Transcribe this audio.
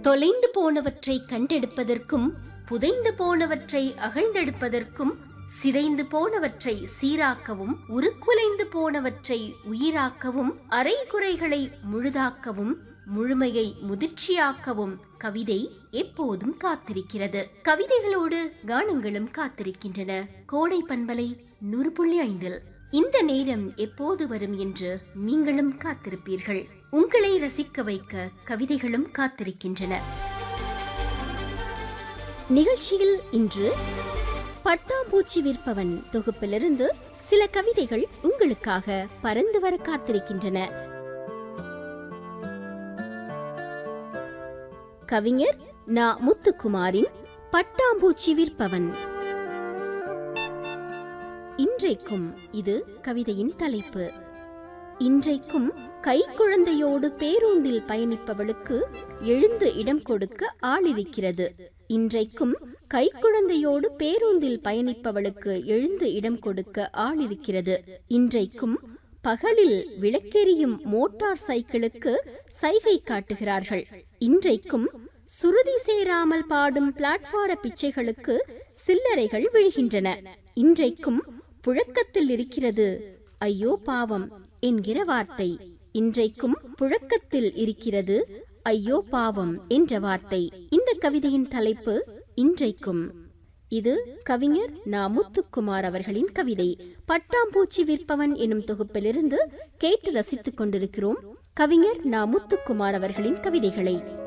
தொலைந்து போனவற்றை கண்டெடுப்பதற்கும் புதைந்து போனவற்றை அகழ்ந்தெடுப்பதற்கும் சிதைந்து போனவற்றை சீராக்கவும் உருக்குலைந்து போனவற்றை உயிராக்கவும் அரைகுறைகளை முழுதாக்கவும் முழுமையை முதிர்ச்சியாக்கவும் கவிதை எப்போதும் காத்திருக்கிறது கவிதைகளோடு கானங்களும் காத்திருக்கின்றன கோடை பண்பலை நூறு புள்ளி ஐந்தில் இந்த நேரம் எப்போது வரும் என்று நீங்களும் காத்திருப்பீர்கள் உங்களை ரசிக்க வைக்க கவிதைகளும் காத்திருக்கின்றன நிகழ்ச்சியில் இன்று பட்டாம்பூச்சி விற்பவன் தொகுப்பிலிருந்து சில கவிதைகள் உங்களுக்காக பறந்து வர காத்திருக்கின்றன கவிஞர் நா முத்துக்குமாரின் பட்டாம்பூச்சி விற்பவன் இன்றைக்கும் இது கவிதையின் தலைப்பு இன்றைக்கும் கைக்குழந்தையோடு பேருந்தில் பயணிப்பவளுக்கு எழுந்து இடம் கொடுக்க ஆள் இருக்கிறது இன்றைக்கும் கைக்குழந்தையோடு பேருந்தில் பயணிப்பவளுக்கு எழுந்து இடம் கொடுக்க ஆள் இருக்கிறது இன்றைக்கும் பகலில் விளக்கெரியும் மோட்டார் சைக்கிளுக்கு சைகை காட்டுகிறார்கள் இன்றைக்கும் சுருதி சேராமல் பாடும் பிளாட்பார பிச்சைகளுக்கு சில்லறைகள் விழுகின்றன இன்றைக்கும் புழக்கத்தில் இருக்கிறது ஐயோ பாவம் என்கிற வார்த்தை இன்றைக்கும் புழக்கத்தில் இருக்கிறது ஐயோ பாவம் என்ற வார்த்தை இந்த கவிதையின் தலைப்பு இன்றைக்கும் இது கவிஞர் நா முத்துக்குமார் அவர்களின் கவிதை பட்டாம்பூச்சி விற்பவன் எனும் தொகுப்பிலிருந்து கேட்டு ரசித்துக் கொண்டிருக்கிறோம் கவிஞர் நா முத்துக்குமார் அவர்களின் கவிதைகளை